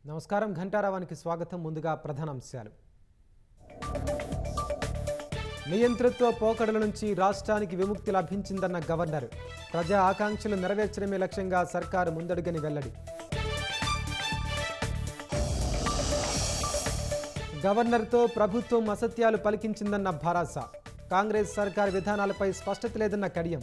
నమస్కారం ఘంటారావానికి స్వాగతం ముందుగా ప్రధానాంశాలు నియంతృత్వ పోకడల నుంచి రాష్ట్రానికి విముక్తి లభించిందన్న గవర్నర్ ప్రజా ఆకాంక్షలు నెరవేర్చడమే లక్ష్యంగా సర్కారు ముందడుగని వెల్లడి గవర్నర్తో ప్రభుత్వం అసత్యాలు పలికించిందన్న భరాసా కాంగ్రెస్ సర్కార్ విధానాలపై స్పష్టత లేదన్న కడియం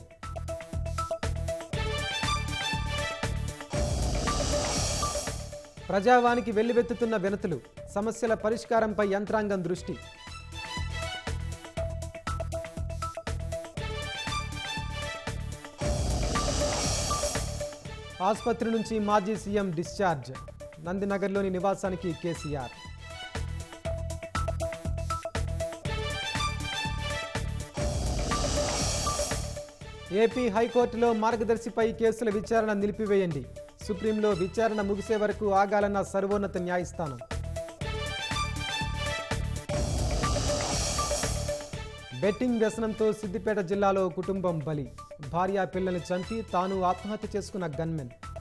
ప్రజావానికి వెల్లువెత్తుతున్న వినతులు సమస్యల పరిష్కారంపై యంత్రాంగం దృష్టి ఆసుపత్రి నుంచి మాజీ సీఎం డిశ్చార్జ్ నందినగర్లోని నివాసానికి కేసీఆర్ ఏపీ హైకోర్టులో మార్గదర్శిపై కేసుల విచారణ నిలిపివేయండి సుప్రీంలో విచారణ ముగిసే వరకు ఆగాలన్న సర్వోన్నత న్యాయస్థానం బెట్టింగ్ వ్యసనంతో సిద్దిపేట జిల్లాలో కుటుంబం బలి భార్యా పిల్లల్ని చంపి తాను ఆత్మహత్య చేసుకున్న గన్మెన్